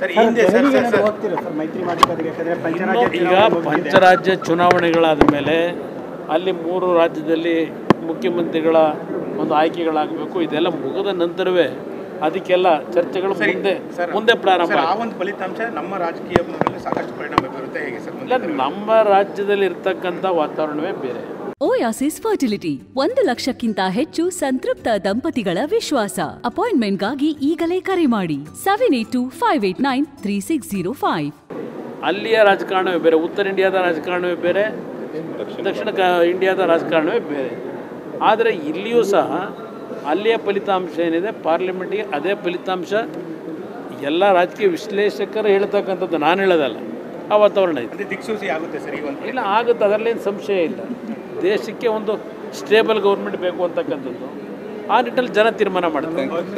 Sir ಈ ಹಿಂದೆ sir sir sir ಹೋಗ್ತೀರಾ ಸರ್ ಮೈತ್ರಿ ಮಾಡಿಕೊಳ್ಳೋದಕ್ಕೆ ಯಾಕಂದ್ರೆ ಇನ್ನು ಪಂಚರಾಜ್ಯ ಈಗ ಚುನಾವಣೆ ಮುಗಿದಿದೆ. ಪಂಚರಾಜ್ಯ ಚುನಾವಣೆಗಳಾದ ಮೇಲೆ ಅಲ್ಲಿ ಮೂರು ರಾಜ್ಯದಲ್ಲಿ ಮುಖ್ಯಮಂತ್ರಿಗಳ ಒಂದು ಆಯ್ಕೆಗಳಾಗಬೇಕು ಇದೆಲ್ಲ ಮುಗಿದ ನಂತರವೇ ಅದಕ್ಕೆಲ್ಲ ಚರ್ಚೆಗಳು ಸರಿ, ಮುಂದೆ ಸರ್, ಮುಂದೆ ಪ್ರಾರಂಭ ಸರ್, ಆ ಆಗ್ತವೆ. ಒಂದು ಫಲಿತಾಂಶ ನಮ್ಮ ರಾಜಕೀಯ ಮೇಲೆ ಸಾಕಷ್ಟು ಪರಿಣಾಮ ಬೀರುತ್ತೆ ಹೇಗೆ ಸರ್ ಇಲ್ಲ ಮುಂದೆ ನಮ್ಮ ರಾಜ್ಯದಲ್ಲಿ ಇರ್ತಕ್ಕಂಥ ವಾತಾವರಣವೇ ಬೇರೆ ಓಯಾಸಿಸ್ ಫರ್ಟಿಲಿಟಿ ಒಂದು ಲಕ್ಷಕ್ಕಿಂತ ಹೆಚ್ಚು ಸಂತೃಪ್ತ ದಂಪತಿಗಳ ವಿಶ್ವಾಸ ಅಪಾಯಿಂಟ್ಮೆಂಟ್ಗಾಗಿ ಈಗಲೇ ಕರೆ ಮಾಡಿ seven eight two five eight nine three six zero five ಅಲ್ಲಿಯ ರಾಜಕಾರಣವೇ ಬೇರೆ ಉತ್ತರ ಇಂಡಿಯಾದ ರಾಜಕಾರಣವೇ ಬೇರೆ ದಕ್ಷಿಣ ಕ ಇಂಡಿಯಾದ ರಾಜಕಾರಣವೇ ಬೇರೆ ಆದರೆ ಇಲ್ಲಿಯೂ ಸಹ ಅಲ್ಲಿಯ ಫಲಿತಾಂಶ ಏನಿದೆ ಪಾರ್ಲಿಮೆಂಟಿಗೆ ಅದೇ ಫಲಿತಾಂಶ ಎಲ್ಲ ರಾಜಕೀಯ ವಿಶ್ಲೇಷಕರು ಹೇಳ್ತಕ್ಕಂಥದ್ದು ನಾನು ಹೇಳೋದಲ್ಲ ಆ ವಾತಾವರಣ ಇದೆ ಅಂದ್ರೆ ದಿಕ್ಸೂಚಿ ಆಗುತ್ತೆ ಸರ್ ಈ ಒಂದು ಇಲ್ಲ ಆಗುತ್ತೆ ಅದರಲ್ಲೇನು ಸಂಶಯ ಇಲ್ಲ ದೇಶಕ್ಕೆ ಒಂದು ಸ್ಟೇಬಲ್ ಗೌರ್ಮೆಂಟ್ ಬೇಕು ಅಂತಕ್ಕಂಥದ್ದು ಆ ನಿಟ್ಟಲ್ಲಿ ಜನ ತೀರ್ಮಾನ ಮಾಡ್ತಾರೆ